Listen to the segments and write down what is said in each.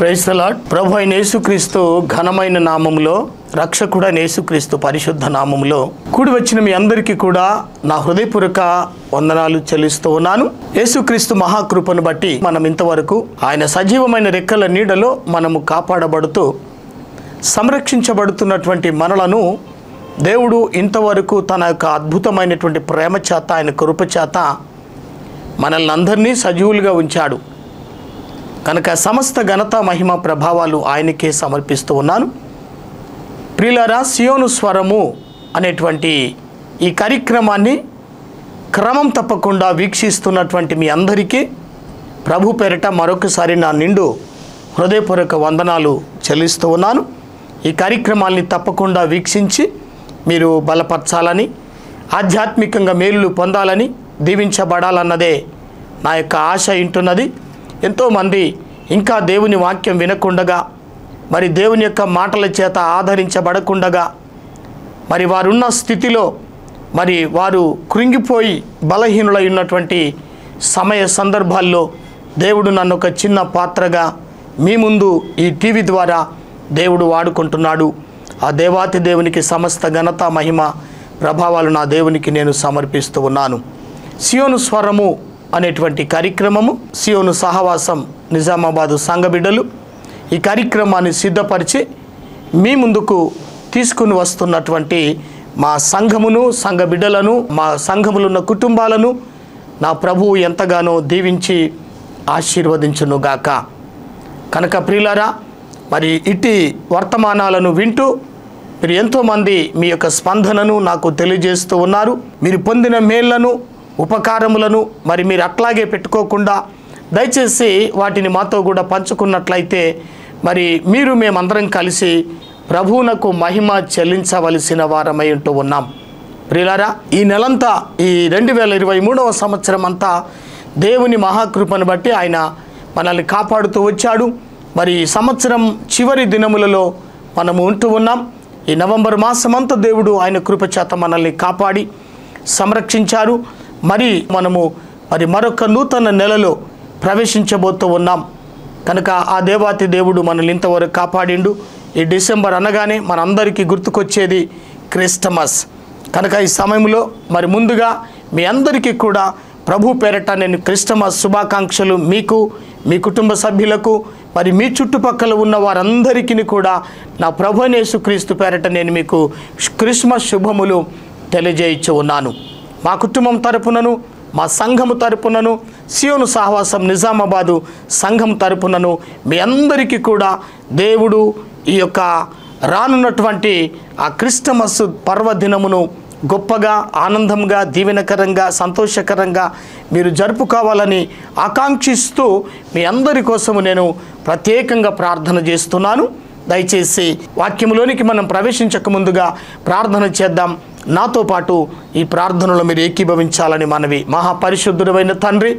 praise lord ప్రభు అయిన యేసుక్రీస్తు ఘనమైన నామములో రక్షకుడైన యేసుక్రీస్తు పరిశుద్ధ నామములో కూడి వచ్చిన మీ అందరికీ కూడా నా హృదయపూర్వక వందనాలు చెల్లిస్తూ ఉన్నాను యేసుక్రీస్తు మహాకృపను బట్టి మనం ఇంతవరకు ఆయన సజీవమైన రెక్కల నీడలో మనము కాపాడబడుతూ సంరక్షించబడుతున్నటువంటి మనలను దేవుడు ఇంతవరకు తన యొక్క అద్భుతమైనటువంటి ప్రేమ చేత ఆయన కృప చేత మనల్ని అందరినీ సజీవులుగా ఉంచాడు కనుక సమస్త ఘనత మహిమ ప్రభావాలు ఆయనకే సమర్పిస్తూ ఉన్నాను ప్రియులారా సియోను స్వరము అనేటువంటి ఈ కార్యక్రమాన్ని క్రమం తప్పకుండా వీక్షిస్తున్నటువంటి మీ అందరికీ ప్రభు పేరిట మరొకసారి నా నిండు హృదయపూర్వక వందనాలు చెల్లిస్తూ ఉన్నాను ఈ కార్యక్రమాల్ని తప్పకుండా వీక్షించి మీరు బలపరచాలని ఆధ్యాత్మికంగా మేలులు పొందాలని దీవించబడాలన్నదే నా యొక్క ఆశ ఇంటున్నది ఎంతోమంది ఇంకా దేవుని వాక్యం వినకుండగా మరి దేవుని యొక్క మాటల చేత ఆదరించబడకుండగా మరి వారున్న స్థితిలో మరి వారు కృంగిపోయి బలహీనులై ఉన్నటువంటి సమయ సందర్భాల్లో దేవుడు నన్ను ఒక చిన్న పాత్రగా మీ ముందు ఈ టీవీ ద్వారా దేవుడు వాడుకుంటున్నాడు ఆ దేవాతి దేవునికి సమస్త ఘనత మహిమ ప్రభావాలు నా దేవునికి నేను సమర్పిస్తూ ఉన్నాను సియోను స్వరము అనేటువంటి కార్యక్రమము సియోను సహవాసం నిజామాబాదు సంఘ బిడ్డలు ఈ కార్యక్రమాన్ని సిద్ధపరిచి మీ ముందుకు తీసుకుని వస్తున్నటువంటి మా సంఘమును సంఘ బిడ్డలను మా సంఘములో ఉన్న కుటుంబాలను నా ప్రభువు ఎంతగానో దీవించి ఆశీర్వదించునుగాక కనుక ప్రియులారా మరి ఇట్టి వర్తమానాలను వింటూ మీరు ఎంతోమంది మీ యొక్క స్పందనను నాకు తెలియజేస్తూ ఉన్నారు మీరు పొందిన మేళ్లను ఉపకారములను మరి మీరు అట్లాగే పెట్టుకోకుండా దయచేసి వాటిని మాతో కూడా పంచుకున్నట్లయితే మరి మీరు మేమందరం కలిసి ప్రభువునకు మహిమ చెల్లించవలసిన వారమై ఉంటూ ఉన్నాం ప్రియులారా ఈ నెలంతా ఈ రెండు వేల ఇరవై మూడవ సంవత్సరం అంతా దేవుని మహాకృపను బట్టి ఆయన మనల్ని కాపాడుతూ వచ్చాడు మరి ఈ సంవత్సరం చివరి దినములలో మనము ఉంటూ ఉన్నాం ఈ నవంబర్ మాసమంతా దేవుడు ఆయన కృప చేత మనల్ని కాపాడి సంరక్షించారు మరి మనము మరి మరొక నూతన నెలలో ప్రవేశించబోతూ ఉన్నాం కనుక ఆ దేవాతి దేవుడు మనల్ని ఇంతవరకు కాపాడిండు ఈ డిసెంబర్ అనగానే మనందరికీ గుర్తుకొచ్చేది క్రిస్టమస్ కనుక ఈ సమయంలో మరి ముందుగా మీ అందరికీ కూడా ప్రభు పేరట నేను క్రిస్టమస్ శుభాకాంక్షలు మీకు మీ కుటుంబ సభ్యులకు మరి మీ చుట్టుపక్కల ఉన్న వారందరికీ కూడా నా ప్రభు క్రీస్తు పేరట నేను మీకు క్రిస్మస్ శుభములు తెలియజేయచ్చు ఉన్నాను మా కుటుంబం తరపునను మా సంఘము తరపునను సియోను సహవాసం నిజామాబాదు సంఘం తరపునను మీ అందరికీ కూడా దేవుడు ఈ యొక్క రానున్నటువంటి ఆ క్రిస్టమస్ పర్వదినమును గొప్పగా ఆనందంగా దీవెనకరంగా సంతోషకరంగా మీరు జరుపుకోవాలని ఆకాంక్షిస్తూ మీ అందరి కోసము నేను ప్రత్యేకంగా ప్రార్థన చేస్తున్నాను దయచేసి వాక్యములోనికి మనం ప్రవేశించక ముందుగా ప్రార్థన చేద్దాం నాతో పాటు ఈ ప్రార్థనలో మీరు ఏకీభవించాలని మనవి మహాపరిశుద్ధుడమైన తండ్రి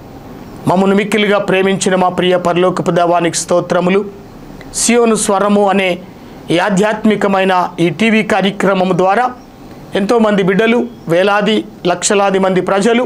మమ్మను మిక్కిలిగా ప్రేమించిన మా ప్రియ పరలోకపు దేవానికి స్తోత్రములు సియోను స్వరము అనే ఈ ఆధ్యాత్మికమైన ఈ టీవీ కార్యక్రమం ద్వారా ఎంతోమంది బిడ్డలు వేలాది లక్షలాది మంది ప్రజలు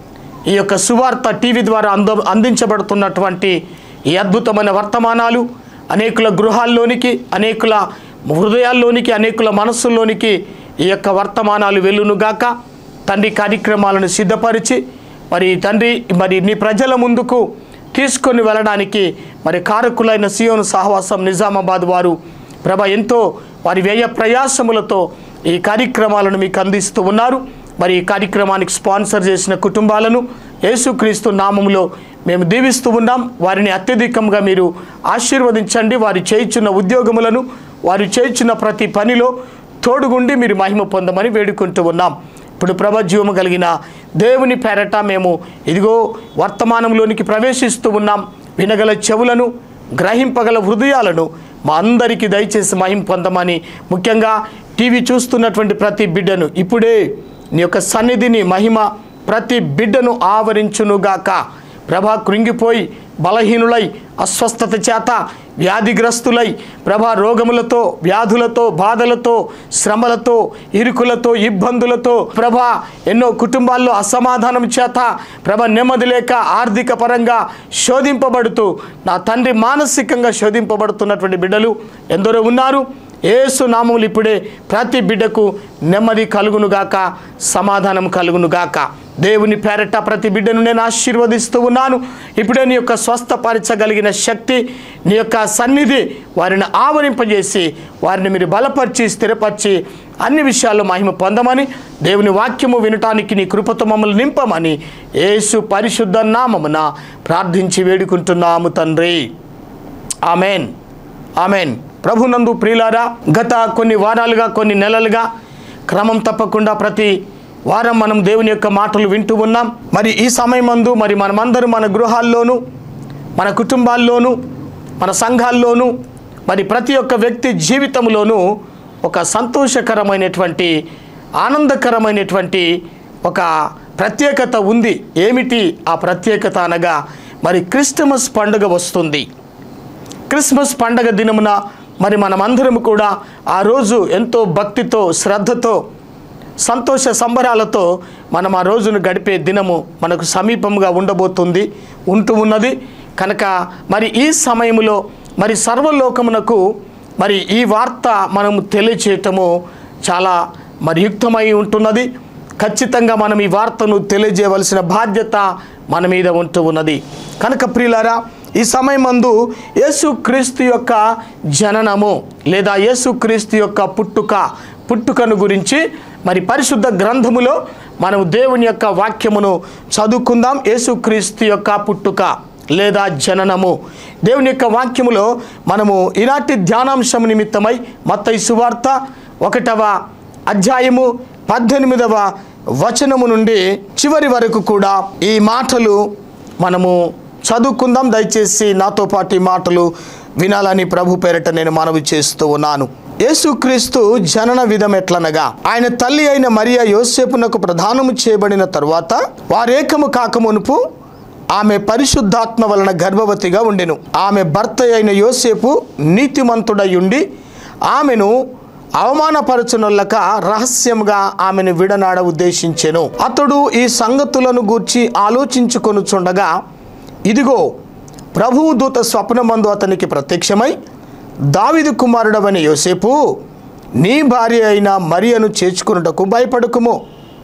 ఈ యొక్క సువార్త టీవీ ద్వారా అంద అందించబడుతున్నటువంటి ఈ అద్భుతమైన వర్తమానాలు అనేకుల గృహాల్లోనికి అనేకుల హృదయాల్లోనికి అనేకుల మనస్సుల్లోనికి ఈ యొక్క వర్తమానాలు వెళ్ళునుగాక తండ్రి కార్యక్రమాలను సిద్ధపరిచి మరి తండ్రి మరి నీ ప్రజల ముందుకు తీసుకొని వెళ్ళడానికి మరి కారకులైన సియోను సహవాసం నిజామాబాద్ వారు ప్రభ ఎంతో వారి వ్యయ ప్రయాసములతో ఈ కార్యక్రమాలను మీకు అందిస్తూ ఉన్నారు మరి ఈ కార్యక్రమానికి స్పాన్సర్ చేసిన కుటుంబాలను యేసుక్రీస్తు నామములో మేము దీవిస్తూ ఉన్నాం వారిని అత్యధికంగా మీరు ఆశీర్వదించండి వారి చేయించున్న ఉద్యోగములను వారు చేయించున్న ప్రతి పనిలో తోడుగుండి మీరు మహిమ పొందమని వేడుకుంటూ ఉన్నాం ఇప్పుడు ప్రభజీవము కలిగిన దేవుని పేరట మేము ఇదిగో వర్తమానంలోనికి ప్రవేశిస్తూ ఉన్నాం వినగల చెవులను గ్రహింపగల హృదయాలను మా అందరికీ దయచేసి మహిమ పొందమని ముఖ్యంగా టీవీ చూస్తున్నటువంటి ప్రతి బిడ్డను ఇప్పుడే నీ యొక్క సన్నిధిని మహిమ ప్రతి బిడ్డను ఆవరించునుగాక ప్రభా కృంగిపోయి బలహీనులై అస్వస్థత చేత వ్యాధిగ్రస్తులై ప్రభా రోగములతో వ్యాధులతో బాధలతో శ్రమలతో ఇరుకులతో ఇబ్బందులతో ప్రభా ఎన్నో కుటుంబాల్లో అసమాధానం చేత ప్రభ నెమ్మది లేక ఆర్థిక పరంగా శోధింపబడుతూ నా తండ్రి మానసికంగా శోధింపబడుతున్నటువంటి బిడ్డలు ఎందరో ఉన్నారు ఏసు నామములు ఇప్పుడే ప్రతి బిడ్డకు నెమ్మది కలుగునుగాక సమాధానం కలుగునుగాక దేవుని పేరట ప్రతి బిడ్డను నేను ఆశీర్వదిస్తూ ఉన్నాను ఇప్పుడే నీ యొక్క స్వస్థపరచగలిగిన శక్తి నీ యొక్క సన్నిధి వారిని ఆవరింపజేసి వారిని మీరు బలపరిచి స్థిరపరిచి అన్ని విషయాల్లో మహిమ పొందమని దేవుని వాక్యము వినటానికి నీ కృపతో మమ్మల్ని నింపమని యేసు పరిశుద్ధ నామమున ప్రార్థించి వేడుకుంటున్నాము తండ్రి ఆమెన్ ఆమెన్ ప్రభునందు ప్రియులారా గత కొన్ని వారాలుగా కొన్ని నెలలుగా క్రమం తప్పకుండా ప్రతి వారం మనం దేవుని యొక్క మాటలు వింటూ ఉన్నాం మరి ఈ సమయమందు మరి మనమందరం మన గృహాల్లోనూ మన కుటుంబాల్లోనూ మన సంఘాల్లోనూ మరి ప్రతి ఒక్క వ్యక్తి జీవితంలోనూ ఒక సంతోషకరమైనటువంటి ఆనందకరమైనటువంటి ఒక ప్రత్యేకత ఉంది ఏమిటి ఆ ప్రత్యేకత అనగా మరి క్రిస్టమస్ పండుగ వస్తుంది క్రిస్మస్ పండగ దినమున మరి మనమందరం కూడా ఆ రోజు ఎంతో భక్తితో శ్రద్ధతో సంతోష సంబరాలతో మనం ఆ రోజును గడిపే దినము మనకు సమీపంగా ఉండబోతుంది ఉంటూ ఉన్నది కనుక మరి ఈ సమయంలో మరి సర్వలోకమునకు మరి ఈ వార్త మనము తెలియచేయటము చాలా మరి యుక్తమై ఉంటున్నది ఖచ్చితంగా మనం ఈ వార్తను తెలియజేయవలసిన బాధ్యత మన మీద ఉంటూ ఉన్నది కనుక ప్రియులారా ఈ సమయమందు యేసుక్రీస్తు యొక్క జననము లేదా యేసుక్రీస్తు యొక్క పుట్టుక పుట్టుకను గురించి మరి పరిశుద్ధ గ్రంథములో మనం దేవుని యొక్క వాక్యమును చదువుకుందాం యేసుక్రీస్తు యొక్క పుట్టుక లేదా జననము దేవుని యొక్క వాక్యములో మనము ఈనాటి ధ్యానాంశం నిమిత్తమై మత్తయి సువార్త ఒకటవ అధ్యాయము పద్దెనిమిదవ వచనము నుండి చివరి వరకు కూడా ఈ మాటలు మనము చదువుకుందాం దయచేసి నాతో పాటు ఈ మాటలు వినాలని ప్రభు పేరట నేను మనవి చేస్తూ ఉన్నాను యేసుక్రీస్తు జనన విధం ఎట్లనగా ఆయన తల్లి అయిన మరియా యోసేపునకు ప్రధానము చేయబడిన తరువాత వారేకము కాకమునుపు ఆమె పరిశుద్ధాత్మ వలన గర్భవతిగా ఉండెను ఆమె భర్త అయిన యోసేపు నీతిమంతుడయుండి ఆమెను అవమానపరచునొల్లక రహస్యంగా ఆమెను విడనాడ ఉద్దేశించెను అతడు ఈ సంగతులను గూర్చి ఆలోచించుకొనుచుండగా ఇదిగో ప్రభువు దూత స్వప్నమందు అతనికి ప్రత్యక్షమై దావిదు కుమారుడవని యోసేపు నీ భార్య అయిన మరియను చేర్చుకున్నటకు భయపడకుము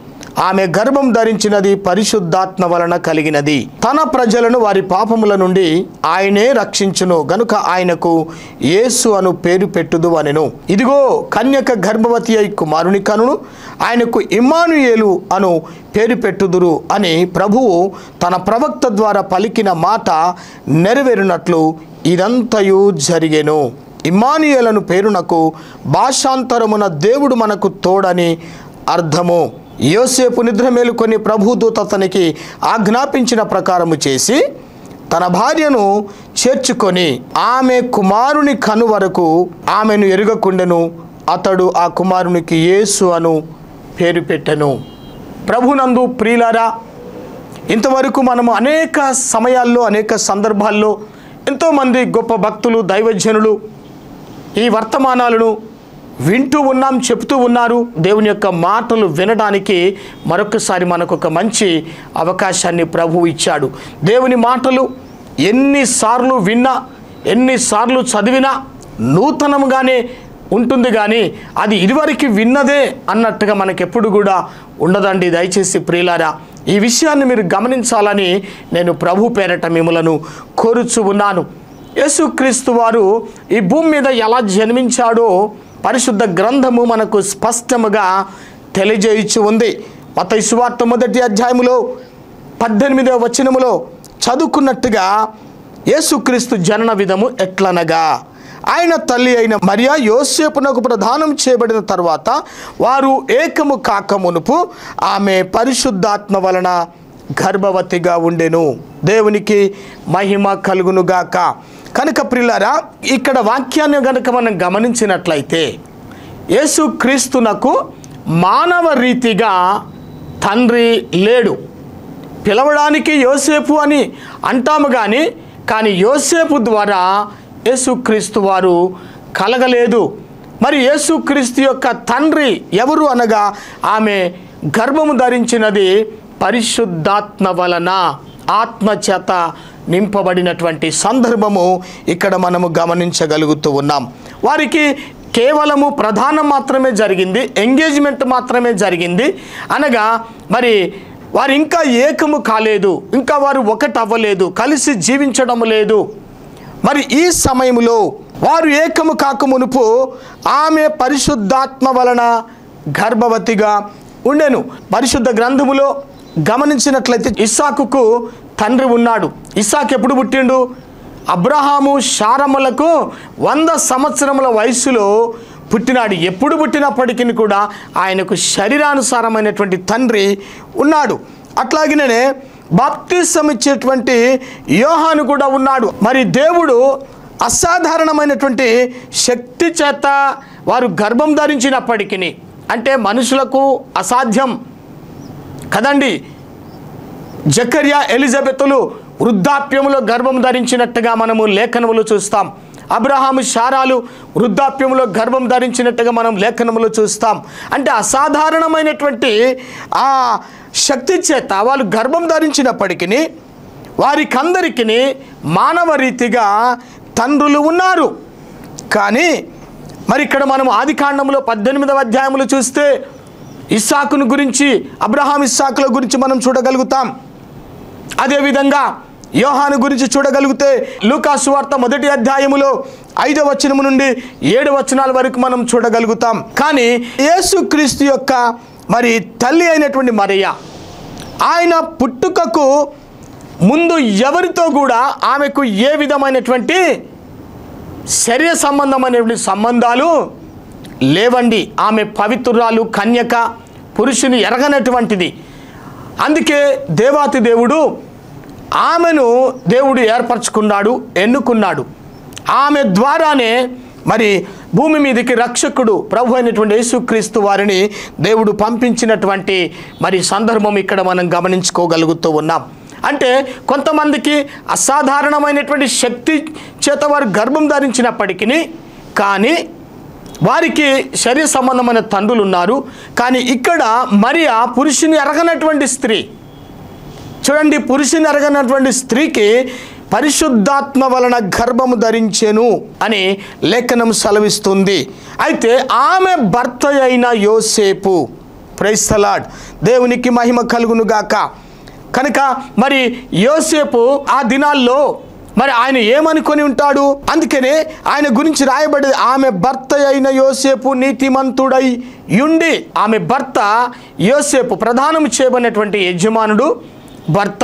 ఆమె గర్భం ధరించినది పరిశుద్ధాత్మ వలన కలిగినది తన ప్రజలను వారి పాపముల నుండి ఆయనే రక్షించును గనుక ఆయనకు యేసు అను పేరు పెట్టుదు అనెను ఇదిగో కన్యక గర్భవతి అయి కుమారుని కనును ఆయనకు ఇమ్మానుయేలు అను పేరు పెట్టుదురు అని ప్రభువు తన ప్రవక్త ద్వారా పలికిన మాట నెరవేరినట్లు ఇదంతయు జరిగెను ఇమ్మానుయేలను పేరునకు భాషాంతరమున దేవుడు మనకు తోడని అర్థము యోసేపు నిద్ర మేలుకొని ప్రభుదూత అతనికి ఆజ్ఞాపించిన ప్రకారము చేసి తన భార్యను చేర్చుకొని ఆమె కుమారుని కను వరకు ఆమెను ఎరుగకుండెను అతడు ఆ కుమారునికి యేసు అను పేరు పెట్టెను ప్రభునందు ప్రియులారా ఇంతవరకు మనము అనేక సమయాల్లో అనేక సందర్భాల్లో ఎంతోమంది గొప్ప భక్తులు దైవజనులు ఈ వర్తమానాలను వింటూ ఉన్నాం చెప్తూ ఉన్నారు దేవుని యొక్క మాటలు వినడానికి మరొకసారి మనకు ఒక మంచి అవకాశాన్ని ప్రభువు ఇచ్చాడు దేవుని మాటలు ఎన్నిసార్లు విన్నా ఎన్నిసార్లు చదివినా నూతనంగానే ఉంటుంది కానీ అది ఇదివరకు విన్నదే అన్నట్టుగా మనకెప్పుడు కూడా ఉండదండి దయచేసి ప్రియులారా ఈ విషయాన్ని మీరు గమనించాలని నేను ప్రభు పేరట మిమ్మలను కోరుచు ఉన్నాను యేసుక్రీస్తు వారు ఈ భూమి మీద ఎలా జన్మించాడో పరిశుద్ధ గ్రంథము మనకు స్పష్టముగా తెలియజేయచ్చు ఉంది మత సువార్త మొదటి అధ్యాయములో పద్దెనిమిదవ వచనములో చదువుకున్నట్టుగా యేసుక్రీస్తు జనన విధము ఎట్లనగా ఆయన తల్లి అయిన మరియా యోసేపునకు ప్రదానం చేయబడిన తర్వాత వారు ఏకము కాక మునుపు ఆమె పరిశుద్ధాత్మ వలన గర్భవతిగా ఉండెను దేవునికి మహిమ కలుగునుగాక కనుక ప్రిల్లారా ఇక్కడ వాక్యాన్ని కనుక మనం గమనించినట్లయితే యేసుక్రీస్తునకు మానవ రీతిగా తండ్రి లేడు పిలవడానికి యోసేపు అని అంటాము కానీ కానీ యోసేపు ద్వారా యేసుక్రీస్తు వారు కలగలేదు మరి యేసుక్రీస్తు యొక్క తండ్రి ఎవరు అనగా ఆమె గర్భము ధరించినది పరిశుద్ధాత్మ వలన ఆత్మ చేత నింపబడినటువంటి సందర్భము ఇక్కడ మనము గమనించగలుగుతూ ఉన్నాం వారికి కేవలము ప్రధానం మాత్రమే జరిగింది ఎంగేజ్మెంట్ మాత్రమే జరిగింది అనగా మరి వారు ఇంకా ఏకము కాలేదు ఇంకా వారు ఒకటి అవ్వలేదు కలిసి జీవించడం లేదు మరి ఈ సమయంలో వారు ఏకము కాక మునుపు ఆమె పరిశుద్ధాత్మ వలన గర్భవతిగా ఉండెను పరిశుద్ధ గ్రంథములో గమనించినట్లయితే ఇస్సాకుకు తండ్రి ఉన్నాడు ఇస్సాకు ఎప్పుడు పుట్టిండు అబ్రహాము శారములకు వంద సంవత్సరముల వయసులో పుట్టినాడు ఎప్పుడు పుట్టినప్పటికీ కూడా ఆయనకు శరీరానుసారమైనటువంటి తండ్రి ఉన్నాడు అట్లాగనే బాప్తిసం ఇచ్చేటువంటి యోహాను కూడా ఉన్నాడు మరి దేవుడు అసాధారణమైనటువంటి శక్తి చేత వారు గర్భం ధరించినప్పటికీ అంటే మనుషులకు అసాధ్యం కదండి జకర్యా ఎలిజబెతులు వృద్ధాప్యములో గర్భం ధరించినట్టుగా మనము లేఖనములు చూస్తాం అబ్రహాము శారాలు వృద్ధాప్యంలో గర్భం ధరించినట్టుగా మనం లేఖనములు చూస్తాం అంటే అసాధారణమైనటువంటి ఆ శక్తి చేత వాళ్ళు గర్భం ధరించినప్పటికీ వారికందరికీ మానవ రీతిగా తండ్రులు ఉన్నారు కానీ మరి ఇక్కడ మనం ఆది కాండంలో పద్దెనిమిదవ అధ్యాయములు చూస్తే ఇస్సాకును గురించి అబ్రహాం ఇస్సాకుల గురించి మనం చూడగలుగుతాం అదేవిధంగా యోహాను గురించి చూడగలిగితే లూకాసు వార్త మొదటి అధ్యాయములో ఐదవ వచనము నుండి ఏడు వచనాల వరకు మనం చూడగలుగుతాం కానీ యేసుక్రీస్తు యొక్క మరి తల్లి అయినటువంటి మరియ ఆయన పుట్టుకకు ముందు ఎవరితో కూడా ఆమెకు ఏ విధమైనటువంటి శరీర సంబంధమైనటువంటి సంబంధాలు లేవండి ఆమె పవిత్రురాలు కన్యక పురుషుని ఎరగనటువంటిది అందుకే దేవాతి దేవుడు ఆమెను దేవుడు ఏర్పరచుకున్నాడు ఎన్నుకున్నాడు ఆమె ద్వారానే మరి భూమి మీదకి రక్షకుడు ప్రభు అయినటువంటి యేసుక్రీస్తు వారిని దేవుడు పంపించినటువంటి మరి సందర్భం ఇక్కడ మనం గమనించుకోగలుగుతూ ఉన్నాం అంటే కొంతమందికి అసాధారణమైనటువంటి శక్తి చేత వారు గర్భం ధరించినప్పటికీ కానీ వారికి శరీర సంబంధమైన తండ్రులు ఉన్నారు కానీ ఇక్కడ మరియా పురుషుని ఎరగనటువంటి స్త్రీ చూడండి పురుషుని ఎరగనటువంటి స్త్రీకి పరిశుద్ధాత్మ వలన గర్భము ధరించెను అని లేఖనం సెలవిస్తుంది అయితే ఆమె భర్త అయిన యోసేపు ప్రైస్తలాడ్ దేవునికి మహిమ కలుగును గాక కనుక మరి యోసేపు ఆ దినాల్లో మరి ఆయన ఏమనుకొని ఉంటాడు అందుకనే ఆయన గురించి రాయబడి ఆమె భర్త అయిన యోసేపు నీతిమంతుడై యుండి ఆమె భర్త యోసేపు ప్రధానం చేయబడినటువంటి యజమానుడు భర్త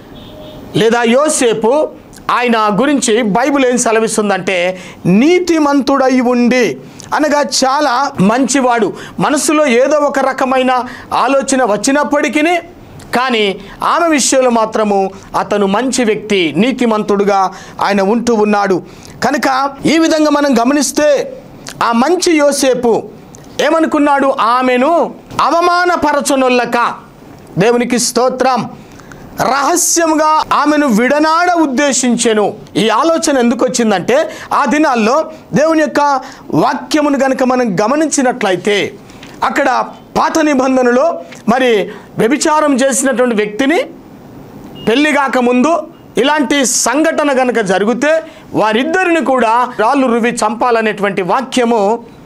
లేదా యోసేపు ఆయన గురించి బైబిల్ ఏం సెలవిస్తుందంటే నీతిమంతుడై ఉండి అనగా చాలా మంచివాడు మనసులో ఏదో ఒక రకమైన ఆలోచన వచ్చినప్పటికీ కానీ ఆమె విషయంలో మాత్రము అతను మంచి వ్యక్తి నీతిమంతుడుగా ఆయన ఉంటూ ఉన్నాడు కనుక ఈ విధంగా మనం గమనిస్తే ఆ మంచి యోసేపు ఏమనుకున్నాడు ఆమెను అవమానపరచనొల్లక దేవునికి స్తోత్రం రహస్యంగా ఆమెను విడనాడ ఉద్దేశించెను ఈ ఆలోచన ఎందుకు వచ్చిందంటే ఆ దినాల్లో దేవుని యొక్క వాక్యమును గనుక మనం గమనించినట్లయితే అక్కడ పాత నిబంధనలో మరి వ్యభిచారం చేసినటువంటి వ్యక్తిని పెళ్లి కాకముందు ఇలాంటి సంఘటన కనుక జరిగితే వారిద్దరిని కూడా రాళ్ళు రువి చంపాలనేటువంటి వాక్యము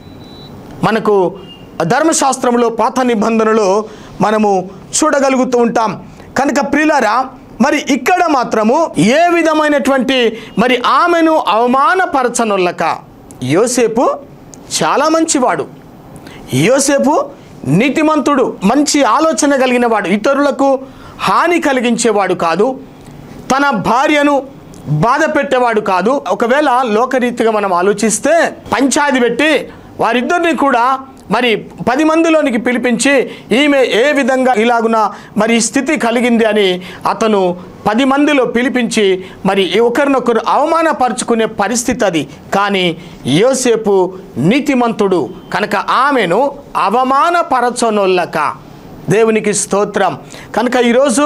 మనకు ధర్మశాస్త్రంలో పాత నిబంధనలో మనము చూడగలుగుతూ ఉంటాం కనుక ప్రియులారా మరి ఇక్కడ మాత్రము ఏ విధమైనటువంటి మరి ఆమెను అవమానపరచనొల్లక యోసేపు చాలా మంచివాడు యోసేపు నీతిమంతుడు మంచి ఆలోచన కలిగిన వాడు ఇతరులకు హాని కలిగించేవాడు కాదు తన భార్యను బాధ పెట్టేవాడు కాదు ఒకవేళ లోకరీతిగా మనం ఆలోచిస్తే పంచాయతీ పెట్టి వారిద్దరిని కూడా మరి పది మందిలోనికి పిలిపించి ఈమె ఏ విధంగా ఇలాగున మరి ఈ స్థితి కలిగింది అని అతను పది మందిలో పిలిపించి మరి ఒకరినొకరు అవమానపరుచుకునే పరిస్థితి అది కానీ యోసేపు నీతిమంతుడు కనుక ఆమెను అవమానపరచనొల్లక దేవునికి స్తోత్రం కనుక ఈరోజు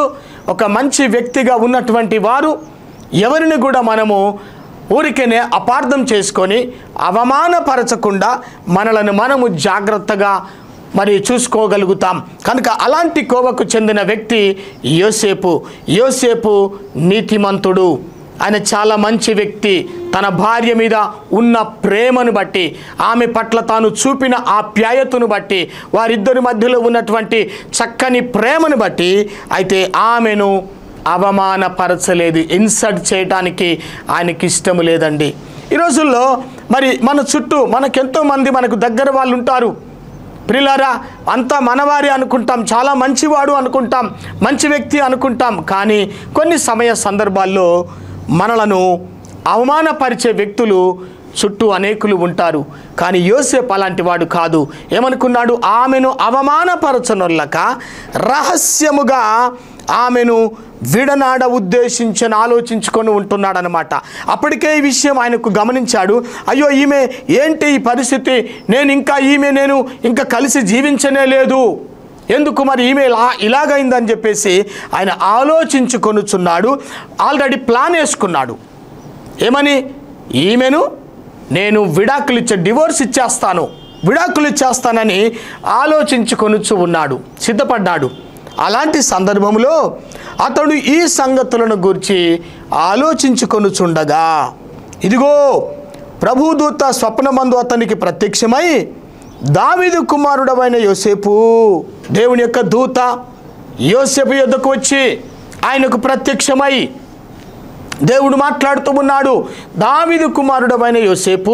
ఒక మంచి వ్యక్తిగా ఉన్నటువంటి వారు ఎవరిని కూడా మనము ఊరికేనే అపార్థం చేసుకొని అవమానపరచకుండా మనలను మనము జాగ్రత్తగా మరి చూసుకోగలుగుతాం కనుక అలాంటి కోవకు చెందిన వ్యక్తి యోసేపు యోసేపు నీతిమంతుడు ఆయన చాలా మంచి వ్యక్తి తన భార్య మీద ఉన్న ప్రేమను బట్టి ఆమె పట్ల తాను చూపిన ఆప్యాయతను బట్టి వారిద్దరి మధ్యలో ఉన్నటువంటి చక్కని ప్రేమను బట్టి అయితే ఆమెను అవమానపరచలేదు ఇన్సల్ట్ చేయడానికి ఆయనకి ఇష్టం లేదండి ఈ రోజుల్లో మరి మన చుట్టూ మనకెంతో మంది మనకు దగ్గర వాళ్ళు ఉంటారు ప్రిలారా అంతా మనవారి అనుకుంటాం చాలా మంచివాడు అనుకుంటాం మంచి వ్యక్తి అనుకుంటాం కానీ కొన్ని సమయ సందర్భాల్లో మనలను అవమానపరిచే వ్యక్తులు చుట్టూ అనేకులు ఉంటారు కానీ యోసేపు అలాంటి వాడు కాదు ఏమనుకున్నాడు ఆమెను అవమానపరచనొల్లక రహస్యముగా ఆమెను విడనాడ ఉద్దేశించని ఆలోచించుకొని ఉంటున్నాడనమాట అప్పటికే ఈ విషయం ఆయనకు గమనించాడు అయ్యో ఈమె ఏంటి ఈ పరిస్థితి నేను ఇంకా ఈమె నేను ఇంకా కలిసి జీవించనే లేదు ఎందుకు మరి ఈమె ఇలా ఇలాగైందని చెప్పేసి ఆయన ఆలోచించుకొనుచున్నాడు ఆల్రెడీ ప్లాన్ వేసుకున్నాడు ఏమని ఈమెను నేను విడాకులు ఇచ్చే డివోర్స్ ఇచ్చేస్తాను విడాకులు ఇచ్చేస్తానని ఆలోచించుకొనుచు ఉన్నాడు సిద్ధపడ్డాడు అలాంటి సందర్భంలో అతడు ఈ సంగతులను గురించి ఆలోచించుకొనుచుండగా ఇదిగో ప్రభుదూత స్వప్నమందు అతనికి ప్రత్యక్షమై దావీదు కుమారుడమైన యోసేపు దేవుని యొక్క దూత యోసేపు యొద్దకు వచ్చి ఆయనకు ప్రత్యక్షమై దేవుడు మాట్లాడుతూ ఉన్నాడు దావిదు కుమారుడమైన యోసేపు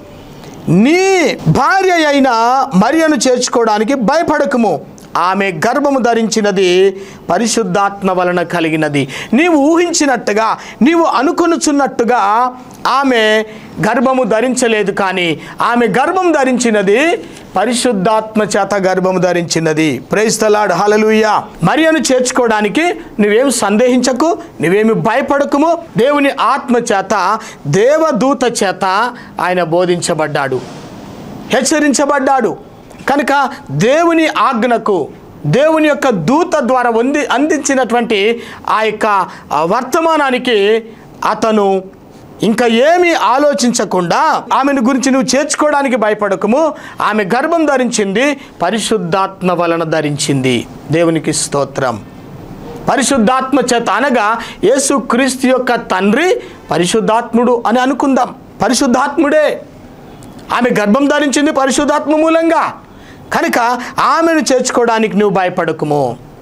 నీ భార్య అయిన మరియను చేర్చుకోవడానికి భయపడకము ఆమె గర్భము ధరించినది పరిశుద్ధాత్మ వలన కలిగినది నీవు ఊహించినట్టుగా నీవు అనుకొనుచున్నట్టుగా ఆమె గర్భము ధరించలేదు కానీ ఆమె గర్భం ధరించినది పరిశుద్ధాత్మ చేత గర్భము ధరించినది ప్రేస్తలాడు హలలుయ మరియను చేర్చుకోవడానికి నువ్వేం సందేహించకు నువ్వేమి భయపడకుము దేవుని ఆత్మ చేత దేవదూత చేత ఆయన బోధించబడ్డాడు హెచ్చరించబడ్డాడు కనుక దేవుని ఆజ్ఞకు దేవుని యొక్క దూత ద్వారా వంది అందించినటువంటి ఆ యొక్క ఆ వర్తమానానికి అతను ఇంకా ఏమీ ఆలోచించకుండా ఆమెను గురించి నువ్వు చేర్చుకోవడానికి భయపడకము ఆమె గర్భం ధరించింది పరిశుద్ధాత్మ వలన ధరించింది దేవునికి స్తోత్రం పరిశుద్ధాత్మ చేత అనగా యేసు క్రీస్తు యొక్క తండ్రి పరిశుద్ధాత్ముడు అని అనుకుందాం పరిశుద్ధాత్ముడే ఆమె గర్భం ధరించింది పరిశుద్ధాత్మ మూలంగా కనుక ఆమెను చేర్చుకోవడానికి నువ్వు భయపడకుము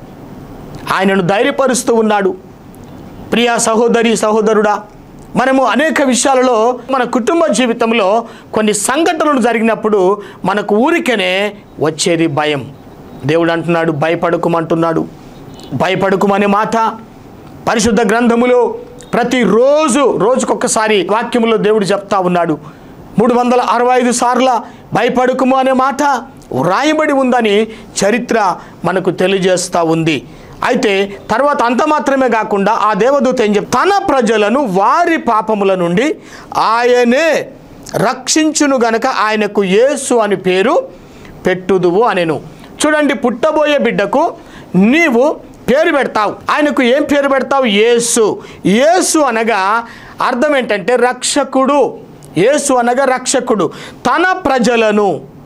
ఆయనను ధైర్యపరుస్తూ ఉన్నాడు ప్రియా సహోదరి సహోదరుడా మనము అనేక విషయాలలో మన కుటుంబ జీవితంలో కొన్ని సంఘటనలు జరిగినప్పుడు మనకు ఊరికనే వచ్చేది భయం దేవుడు అంటున్నాడు భయపడకుమంటున్నాడు భయపడకుమనే మాట పరిశుద్ధ గ్రంథములో ప్రతిరోజు రోజుకొకసారి వాక్యములో దేవుడు చెప్తా ఉన్నాడు మూడు వందల అరవై ఐదు సార్ల భయపడకుము అనే మాట వ్రాయబడి ఉందని చరిత్ర మనకు తెలియజేస్తూ ఉంది అయితే తర్వాత అంత మాత్రమే కాకుండా ఆ దేవదూత ఏం చెప్ తన ప్రజలను వారి పాపముల నుండి ఆయనే రక్షించును గనక ఆయనకు యేసు అని పేరు పెట్టుదువు అనెను చూడండి పుట్టబోయే బిడ్డకు నీవు పేరు పెడతావు ఆయనకు ఏం పేరు పెడతావు యేసు యేసు అనగా అర్థం ఏంటంటే రక్షకుడు యేసు అనగా రక్షకుడు తన ప్రజలను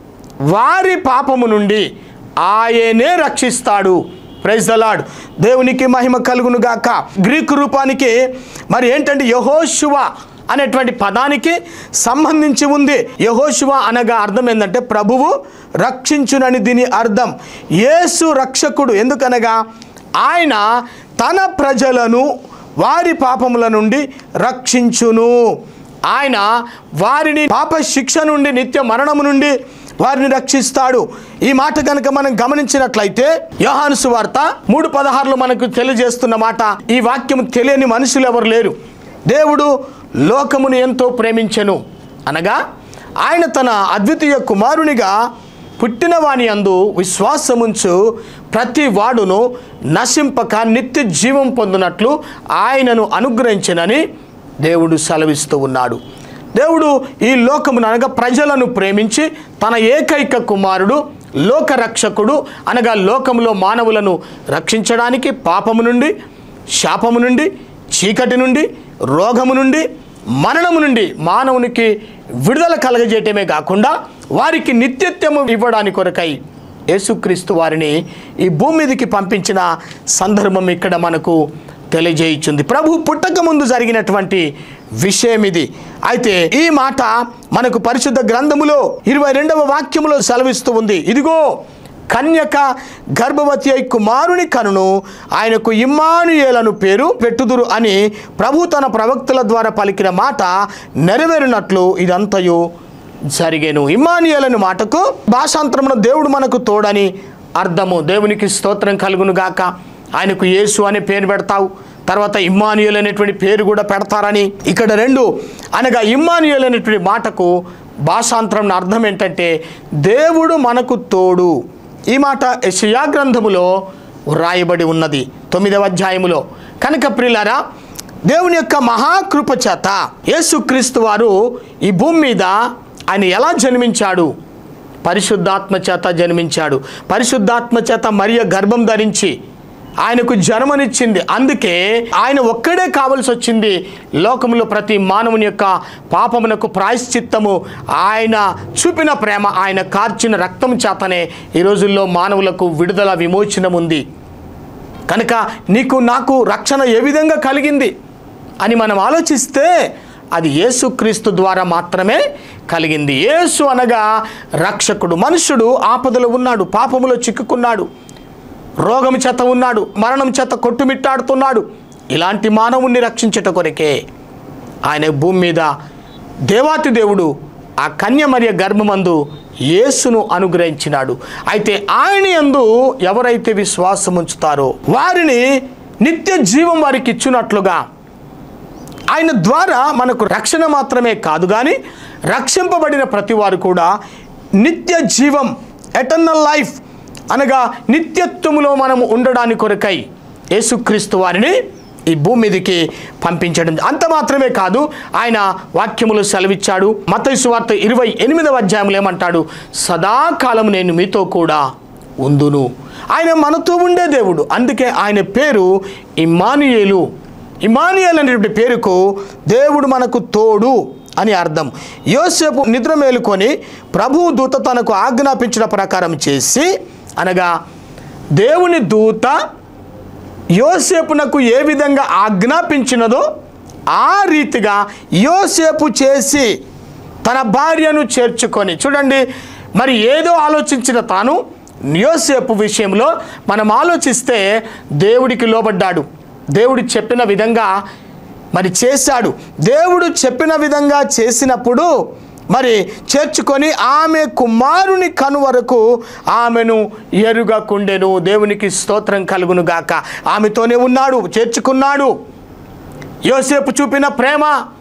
వారి పాపము నుండి ఆయనే రక్షిస్తాడు ప్రైజ్ ద లార్డ్ దేవునికి మహిమ కలుగును గాక గ్రీకు రూపానికి మరి ఏంటంటే యహోశువ అనేటువంటి పదానికి సంబంధించి ఉంది యహోశువ అనగా అర్థం ఏంటంటే ప్రభువు రక్షించునని దీని అర్థం యేసు రక్షకుడు ఎందుకనగా ఆయన తన ప్రజలను వారి పాపముల నుండి రక్షించును ఆయన వారిని పాప శిక్ష నుండి నిత్య మరణము నుండి వారిని రక్షిస్తాడు ఈ మాట కనుక మనం గమనించినట్లయితే యోహాను సువార్త మూడు పదహారులు మనకు తెలియజేస్తున్న మాట ఈ వాక్యం తెలియని మనుషులు ఎవరు లేరు దేవుడు లోకమును ఎంతో ప్రేమించెను అనగా ఆయన తన అద్వితీయ కుమారునిగా పుట్టిన వాని అందు విశ్వాసముంచు ప్రతి వాడును నశింపక నిత్య జీవం పొందినట్లు ఆయనను అనుగ్రహించినని దేవుడు సెలవిస్తూ ఉన్నాడు దేవుడు ఈ లోకమును అనగా ప్రజలను ప్రేమించి తన ఏకైక కుమారుడు లోకరక్షకుడు అనగా లోకములో మానవులను రక్షించడానికి పాపము నుండి శాపము నుండి చీకటి నుండి రోగము నుండి మరణము నుండి మానవునికి విడుదల కలగజేయటమే కాకుండా వారికి నిత్యత్వము ఇవ్వడానికి కొరకై యేసుక్రీస్తు వారిని ఈ భూమి మీదకి పంపించిన సందర్భం ఇక్కడ మనకు తెలియజేయుచుంది ప్రభు పుట్టక ముందు జరిగినటువంటి విషయం ఇది అయితే ఈ మాట మనకు పరిశుద్ధ గ్రంథములో ఇరవై రెండవ వాక్యములో సెలవిస్తూ ఉంది ఇదిగో కన్యక గర్భవతి అయి కుమారుని కనును ఆయనకు ఇమ్మానుయేలను పేరు పెట్టుదురు అని ప్రభు తన ప్రవక్తల ద్వారా పలికిన మాట నెరవేరినట్లు ఇదంతయు జరిగేను ఇమ్మానుయేలను మాటకు భాషాంతరమున దేవుడు మనకు తోడని అర్థము దేవునికి స్తోత్రం కలుగును గాక ఆయనకు యేసు అనే పేరు పెడతావు తర్వాత ఇమ్మానుయేల్ అనేటువంటి పేరు కూడా పెడతారని ఇక్కడ రెండు అనగా ఇమ్మానుయేల్ అనేటువంటి మాటకు భాషాంతరం అర్థం ఏంటంటే దేవుడు మనకు తోడు ఈ మాట యెషయా గ్రంథములో వ్రాయబడి ఉన్నది తొమ్మిదవ అధ్యాయములో కనుక ప్రిలారా దేవుని యొక్క మహాకృప చేత యేసుక్రీస్తు వారు ఈ భూమి మీద ఆయన ఎలా జన్మించాడు పరిశుద్ధాత్మ చేత జన్మించాడు పరిశుద్ధాత్మ చేత మరియ గర్భం ధరించి ఆయనకు జన్మనిచ్చింది అందుకే ఆయన ఒక్కడే కావలసి వచ్చింది లోకంలో ప్రతి మానవుని యొక్క పాపమునకు ప్రాయశ్చిత్తము ఆయన చూపిన ప్రేమ ఆయన కార్చిన రక్తం చేతనే ఈ రోజుల్లో మానవులకు విడుదల విమోచనం ఉంది కనుక నీకు నాకు రక్షణ ఏ విధంగా కలిగింది అని మనం ఆలోచిస్తే అది యేసుక్రీస్తు ద్వారా మాత్రమే కలిగింది యేసు అనగా రక్షకుడు మనుషుడు ఆపదలో ఉన్నాడు పాపములో చిక్కుకున్నాడు రోగం చేత ఉన్నాడు మరణం చేత కొట్టుమిట్టాడుతున్నాడు ఇలాంటి మానవుణ్ణి రక్షించట కొరకే ఆయన భూమి మీద దేవాతి దేవుడు ఆ కన్య మరియ గర్భమందు యేసును అనుగ్రహించినాడు అయితే ఆయన యందు ఎవరైతే విశ్వాసం ఉంచుతారో వారిని నిత్య జీవం వారికి ఇచ్చినట్లుగా ఆయన ద్వారా మనకు రక్షణ మాత్రమే కాదు కానీ రక్షింపబడిన ప్రతి వారు కూడా నిత్య జీవం ఎటర్నల్ లైఫ్ అనగా నిత్యత్వములో మనం ఉండడానికి కొరకై యేసుక్రీస్తు వారిని ఈ భూమి మీదకి పంపించడం అంత మాత్రమే కాదు ఆయన వాక్యములు సెలవిచ్చాడు మతైసు వార్త ఇరవై ఎనిమిదవ అధ్యాయంలో ఏమంటాడు సదాకాలం నేను మీతో కూడా ఉందును ఆయన మనతో ఉండే దేవుడు అందుకే ఆయన పేరు ఇమ్మానుయేలు ఇమానియల్ అనేటువంటి పేరుకు దేవుడు మనకు తోడు అని అర్థం యోసేపు నిద్ర మేలుకొని ప్రభువు దూత తనకు ఆజ్ఞాపించిన ప్రకారం చేసి అనగా దేవుని దూత యోసేపునకు ఏ విధంగా ఆజ్ఞాపించినదో ఆ రీతిగా యోసేపు చేసి తన భార్యను చేర్చుకొని చూడండి మరి ఏదో ఆలోచించిన తాను యోసేపు విషయంలో మనం ఆలోచిస్తే దేవుడికి లోబడ్డాడు దేవుడు చెప్పిన విధంగా మరి చేశాడు దేవుడు చెప్పిన విధంగా చేసినప్పుడు మరి చేర్చుకొని ఆమె కుమారుని కను వరకు ఆమెను ఎరుగకుండెను దేవునికి స్తోత్రం కలుగును గాక ఆమెతోనే ఉన్నాడు చేర్చుకున్నాడు యోసేపు చూపిన ప్రేమ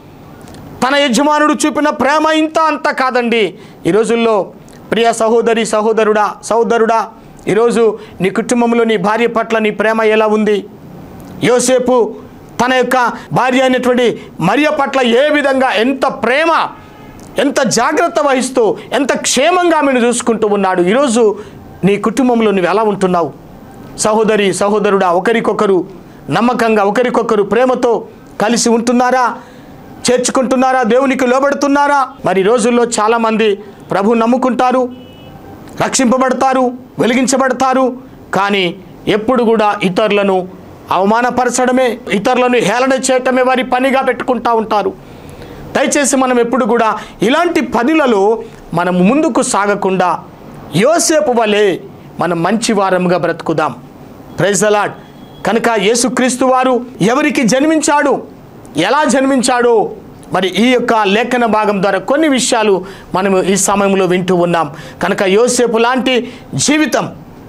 తన యజమానుడు చూపిన ప్రేమ ఇంత అంత కాదండి ఈ రోజుల్లో ప్రియ సహోదరి సహోదరుడా సహోదరుడా ఈరోజు నీ కుటుంబంలో నీ భార్య పట్ల నీ ప్రేమ ఎలా ఉంది యోసేపు తన యొక్క భార్య అయినటువంటి మరియ పట్ల ఏ విధంగా ఎంత ప్రేమ ఎంత జాగ్రత్త వహిస్తూ ఎంత క్షేమంగా ఆమెను చూసుకుంటూ ఉన్నాడు ఈరోజు నీ కుటుంబంలో నువ్వు ఎలా ఉంటున్నావు సహోదరి సహోదరుడా ఒకరికొకరు నమ్మకంగా ఒకరికొకరు ప్రేమతో కలిసి ఉంటున్నారా చేర్చుకుంటున్నారా దేవునికి లోబడుతున్నారా మరి ఈ రోజుల్లో చాలామంది ప్రభు నమ్ముకుంటారు రక్షింపబడతారు వెలిగించబడతారు కానీ ఎప్పుడు కూడా ఇతరులను అవమానపరచడమే ఇతరులను హేళన చేయటమే వారి పనిగా పెట్టుకుంటా ఉంటారు దయచేసి మనం ఎప్పుడు కూడా ఇలాంటి పనులలో మనం ముందుకు సాగకుండా యోసేపు వలె మనం మంచి వారముగా బ్రతుకుదాం ప్రైజ్ అలాడ్ కనుక యేసుక్రీస్తు వారు ఎవరికి జన్మించాడు ఎలా జన్మించాడో మరి ఈ యొక్క లేఖన భాగం ద్వారా కొన్ని విషయాలు మనము ఈ సమయంలో వింటూ ఉన్నాం కనుక యోసేపు లాంటి జీవితం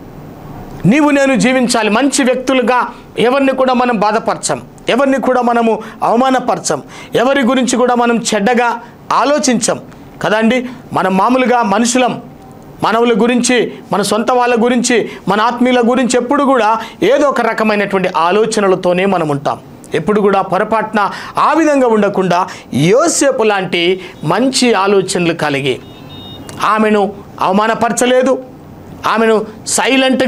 నీవు నేను జీవించాలి మంచి వ్యక్తులుగా ఎవరిని కూడా మనం బాధపరచం ఎవరిని కూడా మనము అవమానపరచం ఎవరి గురించి కూడా మనం చెడ్డగా ఆలోచించం కదండి మనం మామూలుగా మనుషులం మనవుల గురించి మన సొంత వాళ్ళ గురించి మన ఆత్మీయుల గురించి ఎప్పుడు కూడా ఏదో ఒక రకమైనటువంటి ఆలోచనలతోనే మనం ఉంటాం ఎప్పుడు కూడా పొరపాటున ఆ విధంగా ఉండకుండా యోసేపు లాంటి మంచి ఆలోచనలు కలిగి ఆమెను అవమానపరచలేదు ఆమెను సైలెంట్గా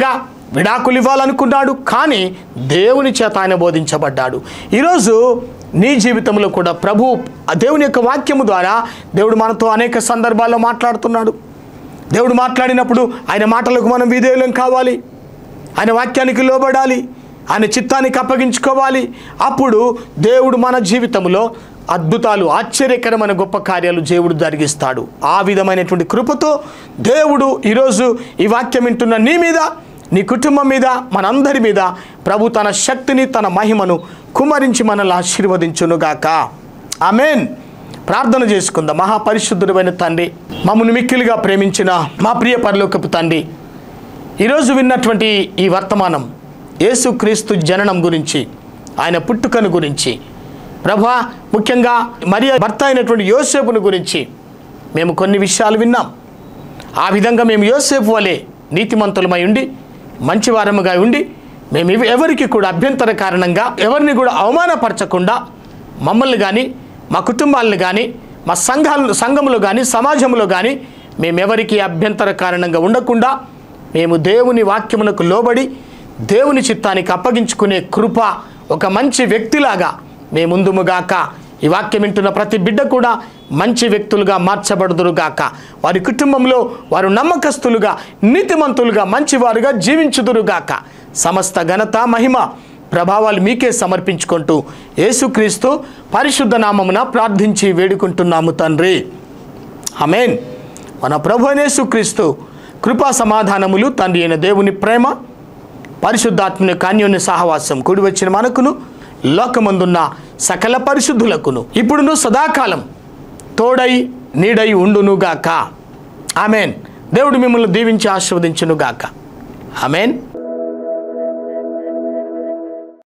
విడాకులు ఇవ్వాలనుకున్నాడు కానీ దేవుని చేత ఆయన బోధించబడ్డాడు ఈరోజు నీ జీవితంలో కూడా ప్రభు ఆ దేవుని యొక్క వాక్యము ద్వారా దేవుడు మనతో అనేక సందర్భాల్లో మాట్లాడుతున్నాడు దేవుడు మాట్లాడినప్పుడు ఆయన మాటలకు మనం విధేయులం కావాలి ఆయన వాక్యానికి లోబడాలి ఆయన చిత్తానికి అప్పగించుకోవాలి అప్పుడు దేవుడు మన జీవితంలో అద్భుతాలు ఆశ్చర్యకరమైన గొప్ప కార్యాలు దేవుడు జరిగిస్తాడు ఆ విధమైనటువంటి కృపతో దేవుడు ఈరోజు ఈ వాక్యం వింటున్న నీ మీద నీ కుటుంబం మీద మనందరి మీద ప్రభు తన శక్తిని తన మహిమను కుమరించి మనల్ని ఆశీర్వదించునుగాక ఆమెన్ ప్రార్థన చేసుకుందాం మహాపరిశుద్ధుడైన తండ్రి మమ్మల్ని మిక్కిలిగా ప్రేమించిన మా ప్రియ పరలోకపు తండ్రి ఈరోజు విన్నటువంటి ఈ వర్తమానం యేసుక్రీస్తు జననం గురించి ఆయన పుట్టుకను గురించి ప్రభా ముఖ్యంగా మరియ భర్త అయినటువంటి యోసేపును గురించి మేము కొన్ని విషయాలు విన్నాం ఆ విధంగా మేము యోసేపు వలె నీతిమంతులమై ఉండి మంచివారముగా ఉండి మేము ఎవ- ఎవరికి కూడా అభ్యంతర కారణంగా ఎవరిని కూడా అవమానపరచకుండా మమ్మల్ని కానీ మా కుటుంబాలను కానీ మా సంఘాలు సంఘములో కానీ సమాజంలో కానీ మేమెవరికి అభ్యంతర కారణంగా ఉండకుండా మేము దేవుని వాక్యమునకు లోబడి దేవుని చిత్తానికి అప్పగించుకునే కృప ఒక మంచి వ్యక్తిలాగా మేముందుముగాక ఈ వాక్యం వింటున్న ప్రతి బిడ్డ కూడా మంచి వ్యక్తులుగా మార్చబడుదురుగాక వారి కుటుంబంలో వారు నమ్మకస్తులుగా నీతిమంతులుగా మంచివారుగా జీవించుదురుగాక సమస్త ఘనత మహిమ ప్రభావాలు మీకే సమర్పించుకుంటూ యేసుక్రీస్తు పరిశుద్ధ నామమున ప్రార్థించి వేడుకుంటున్నాము తండ్రి అమేన్ మన ప్రభు అయిన యేసుక్రీస్తు కృపా సమాధానములు తండ్రి అయిన దేవుని ప్రేమ పరిశుద్ధాత్మని కాన్యోని సహవాసం కూడి వచ్చిన మనకును లోకమందున్న సకల పరిశుద్ధులకును ఇప్పుడును సదాకాలం తోడై నీడై ఉండునుగాక ఆమెన్ దేవుడు మిమ్మల్ని దీవించి ఆశీర్వదించునుగాక ఆమెన్